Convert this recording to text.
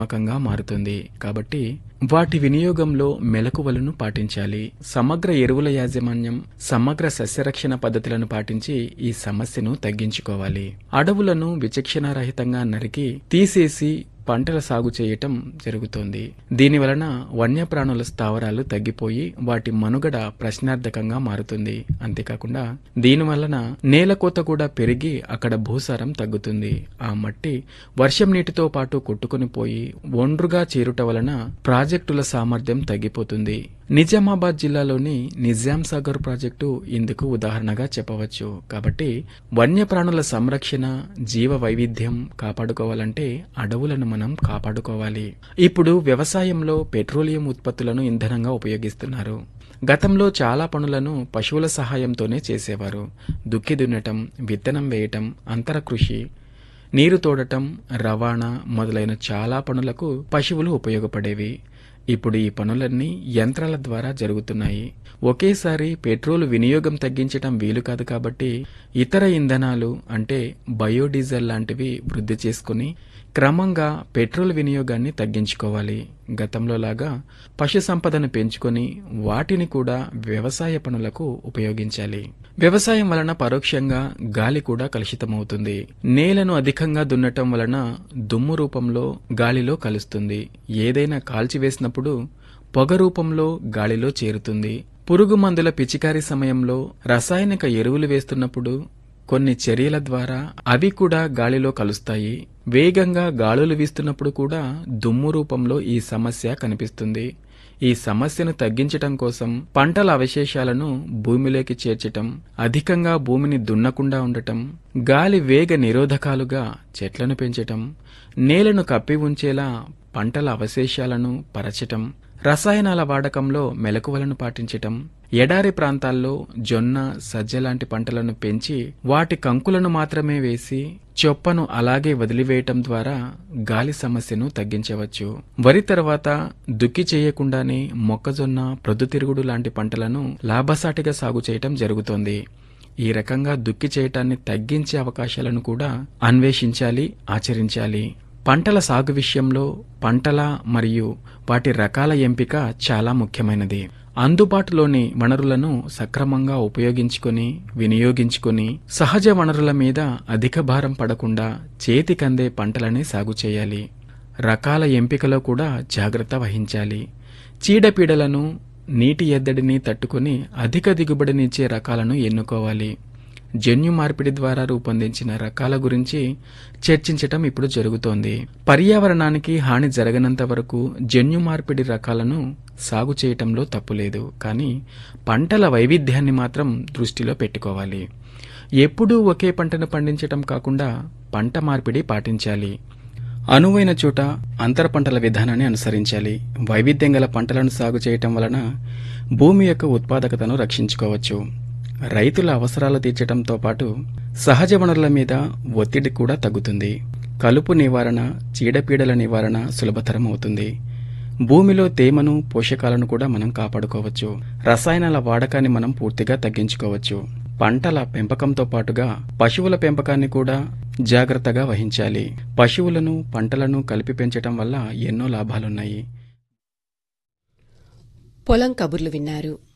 మకంగా మారుతుంది కాబట్టి వాటి వినియోగంలో మెలకువలను పాటించాలి సమగ్ర ఎరువుల యాజమాన్యం సమగ్ర సస్యరక్షణ పద్ధతులను పాటించి ఈ సమస్యను తగ్గించుకోవాలి అడవులను విచక్షణారహితంగా నరికి తీసేసి పంటల సాగు చేయటం జరుగుతోంది దీని వలన వన్యప్రాణుల స్థావరాలు తగ్గిపోయి వాటి మనుగడ ప్రశ్నార్థకంగా మారుతుంది అంతేకాకుండా దీని వలన నేల కోత కూడా పెరిగి అక్కడ భూసారం తగ్గుతుంది ఆ మట్టి వర్షం నీటితో పాటు కొట్టుకుని పోయి ఒండ్రుగా చేరుట వలన ప్రాజెక్టుల సామర్థ్యం తగ్గిపోతుంది నిజామాబాద్ జిల్లాలోని నిజాం సాగర్ ప్రాజెక్టు ఇందుకు ఉదాహరణగా చెప్పవచ్చు కాబట్టి వన్యప్రాణుల సంరక్షణ జీవ వైవిధ్యం కాపాడుకోవాలంటే అడవులను మనం కాపాడుకోవాలి ఇప్పుడు వ్యవసాయంలో పెట్రోలియం ఉత్పత్తులను ఇంధనంగా ఉపయోగిస్తున్నారు గతంలో చాలా పనులను పశువుల సహాయంతోనే చేసేవారు దుక్కి దున్నటం విత్తనం వేయటం అంతర కృషి నీరు తోడటం రవాణా మొదలైన చాలా పనులకు పశువులు ఉపయోగపడేవి ఇప్పుడు ఈ పనులన్నీ యంత్రాల ద్వారా జరుగుతున్నాయి ఒకేసారి పెట్రోల్ వినియోగం తగ్గించటం వీలు కాదు కాబట్టి ఇతర ఇంధనాలు అంటే బయోడీజిల్ లాంటివి వృద్ధి చేసుకుని క్రమంగా పెట్రోల్ వినియోగాన్ని తగ్గించుకోవాలి గతంలో లాగా పశు సంపదను పెంచుకొని వాటిని కూడా వ్యవసాయ పనులకు ఉపయోగించాలి వ్యవసాయం వలన పరోక్షంగా గాలి కూడా కలుషితమవుతుంది నేలను అధికంగా దున్నటం వలన దుమ్ము రూపంలో గాలిలో కలుస్తుంది ఏదైనా కాల్చివేసినప్పుడు పొగ రూపంలో గాలిలో చేరుతుంది పురుగు మందుల పిచికారీ సమయంలో రసాయనిక ఎరువులు వేస్తున్నప్పుడు కొన్ని చర్యల ద్వారా అవి కూడా గాలిలో కలుస్తాయి వేగంగా గాలులు వీస్తున్నప్పుడు కూడా దుమ్ము రూపంలో ఈ సమస్య కనిపిస్తుంది ఈ సమస్యను తగ్గించటం కోసం పంటల అవశేషాలను భూమిలోకి చేర్చటం అధికంగా భూమిని దున్నకుండా ఉండటం గాలి వేగ నిరోధకాలుగా చెట్లను పెంచటం నేలను కప్పి ఉంచేలా పంటల అవశేషాలను పరచటం రసాయనాల వాడకంలో మెలకువలను పాటించటం ఎడారి ప్రాంతాల్లో జొన్న సజ్జ లాంటి పంటలను పెంచి వాటి కంకులను మాత్రమే వేసి చొప్పను అలాగే వదిలివేయటం ద్వారా గాలి సమస్యను తగ్గించవచ్చు వరి తర్వాత దుక్కి చేయకుండానే మొక్కజొన్న ప్రొద్దుతిరుగుడు లాంటి పంటలను లాభసాటిగా సాగు చేయటం జరుగుతోంది ఈ రకంగా దుక్కి చేయటాన్ని తగ్గించే అవకాశాలను కూడా అన్వేషించాలి ఆచరించాలి పంటల సాగు విషయంలో పంటల మరియు వాటి రకాల ఎంపిక చాలా ముఖ్యమైనది అందుబాటులోని వనరులను సక్రమంగా ఉపయోగించుకొని వినియోగించుకొని సహజ వనరుల మీద అధిక భారం పడకుండా చేతికందే పంటలని సాగు చేయాలి రకాల ఎంపికలో కూడా జాగ్రత్త వహించాలి చీడపీడలను నీటి ఎద్దడిని తట్టుకొని అధిక దిగుబడినిచ్చే రకాలను ఎన్నుకోవాలి జన్యు మార్పిడి ద్వారా రూపొందించిన రకాల గురించి చర్చించటం ఇప్పుడు జరుగుతోంది పర్యావరణానికి హాని జరగనంత వరకు జన్యు మార్పిడి రకాలను సాగు చేయటంలో తప్పులేదు కానీ పంటల వైవిధ్యాన్ని మాత్రం దృష్టిలో పెట్టుకోవాలి ఎప్పుడూ ఒకే పంటను పండించటం కాకుండా పంట మార్పిడి పాటించాలి అనువైన చోట అంతర పంటల విధానాన్ని అనుసరించాలి వైవిధ్యం గల పంటలను సాగు చేయటం వలన భూమి యొక్క ఉత్పాదకతను రక్షించుకోవచ్చు రైతుల అవసరాలు తీర్చడంతో పాటు సహజ వనరుల మీద ఒత్తిడి కూడా తగ్గుతుంది కలుపు నివారణ చీడపీడల నివారణ సులభతరం అవుతుంది భూమిలో తేమను పోషకాలను కూడా మనం కాపాడుకోవచ్చు రసాయనాల వాడకాన్ని మనం పూర్తిగా తగ్గించుకోవచ్చు పంటల పెంపకంతో పాటుగా పశువుల పెంపకాన్ని కూడా జాగ్రత్తగా వహించాలి పశువులను పంటలను కలిపి పెంచటం వల్ల ఎన్నో లాభాలున్నాయి పొలం కబుర్లు విన్నారు